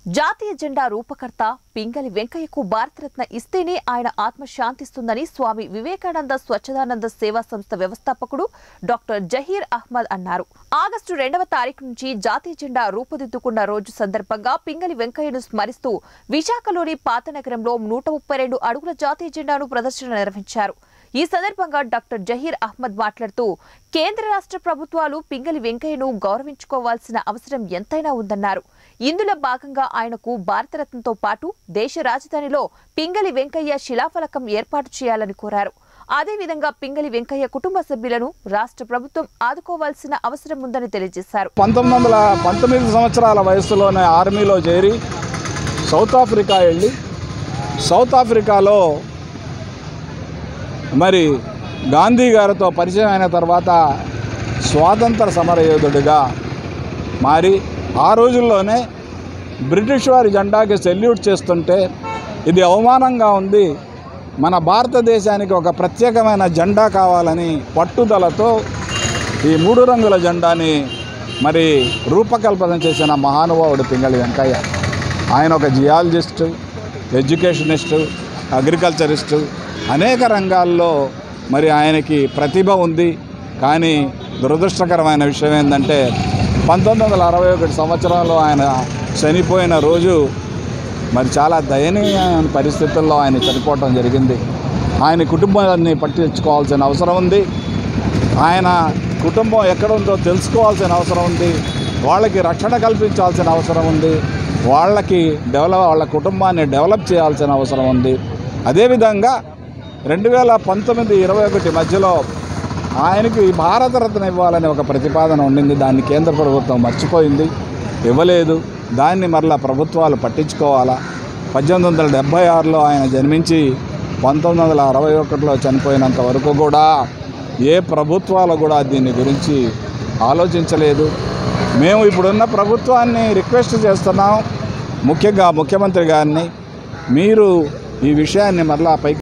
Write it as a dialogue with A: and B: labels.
A: జాతీయ జెండా రూపకర్త పింగళి వెంకయ్యకు భారతరత్న ఇస్తేనే ఆయన ఆత్మ శాంతిస్తుందని స్వామి వివేకానంద స్వచ్ఛదానంద సేవా సంస్థ వ్యవస్థాపకుడు డాక్టర్ జహీర్ అహ్మద్ అన్నారు ఆగస్టు రెండవ తారీఖు నుంచి జాతీయ జెండా రూపుదిద్దుకున్న రోజు సందర్భంగా పింగళి వెంకయ్యను స్మరిస్తూ విశాఖలోని పాత నగరంలో నూట ముప్పై రెండు అడుగుల జాతీయ జెండాను ప్రదర్శన నిర్వహించారు ఈ సందర్భంగా డాక్టర్ జహీర్ అహ్మద్ మాట్లాడుతూ కేంద్ర రాష్ట్ర ప్రభుత్వాలు పింగళి వెంకయ్యను గౌరవించుకోవాల్సిన అవసరం ఎంతైనా ఉందన్నారు ఇందులో భాగంగా ఆయనకు భారతరత్నతో పాటు దేశ రాజధానిలో పింగళి వెంకయ్య శిలాఫలకం ఏర్పాటు చేయాలని కోరారు అదేవిధంగా పింగళి వెంకయ్య కుటుంబ సభ్యులను రాష్ట్ర ప్రభుత్వం ఆదుకోవాల్సిన అవసరం ఉందని తెలియజేశారు
B: పంతొమ్మిది వందల పంతొమ్మిది సంవత్సరాల వయసులోనే ఆర్మీలో చేరి సౌత్ ఆఫ్రికా వెళ్ళి సౌత్ ఆఫ్రికాలో మరి గాంధీ గారితో పరిచయం అయిన తర్వాత స్వాతంత్ర సమరయోధుడిగా మారి ఆ రోజుల్లోనే బ్రిటిష్ వారి జెండాకి సెల్యూట్ చేస్తుంటే ఇది అవమానంగా ఉంది మన భారతదేశానికి ఒక ప్రత్యేకమైన జెండా కావాలని పట్టుదలతో ఈ మూడు రంగుల జెండాని మరి రూపకల్పన చేసిన మహానుభావుడు పింగళి వెంకయ్య ఆయన ఒక జియాలజిస్టు ఎడ్యుకేషనిస్టు అగ్రికల్చరిస్టు అనేక రంగాల్లో మరి ఆయనకి ప్రతిభ ఉంది కానీ దురదృష్టకరమైన విషయం ఏంటంటే పంతొమ్మిది వందల అరవై ఒకటి సంవత్సరంలో ఆయన చనిపోయిన రోజు మరి చాలా దయనీయమైన పరిస్థితుల్లో ఆయన చనిపోవటం జరిగింది ఆయన కుటుంబాన్ని పట్టించుకోవాల్సిన అవసరం ఉంది ఆయన కుటుంబం ఎక్కడ ఉందో తెలుసుకోవాల్సిన అవసరం ఉంది వాళ్ళకి రక్షణ కల్పించాల్సిన అవసరం ఉంది వాళ్ళకి డెవలప్ వాళ్ళ కుటుంబాన్ని డెవలప్ చేయాల్సిన అవసరం ఉంది అదేవిధంగా రెండు వేల పంతొమ్మిది ఇరవై ఒకటి మధ్యలో ఆయనకి భారతరత్న ఇవ్వాలని ఒక ప్రతిపాదన ఉండింది దాన్ని కేంద్ర ప్రభుత్వం మర్చిపోయింది ఇవ్వలేదు దాన్ని మరలా ప్రభుత్వాలు పట్టించుకోవాలా పద్దెనిమిది వందల డెబ్భై ఆరులో ఆయన జన్మించి పంతొమ్మిది వందల అరవై ఒకటిలో చనిపోయినంత వరకు కూడా ఏ ప్రభుత్వాలు కూడా దీని గురించి ఆలోచించలేదు మేము ఇప్పుడున్న ప్రభుత్వాన్ని రిక్వెస్ట్ చేస్తున్నాం ముఖ్యంగా ముఖ్యమంత్రి గారిని మీరు ఈ విషయాన్ని మరలా పైకి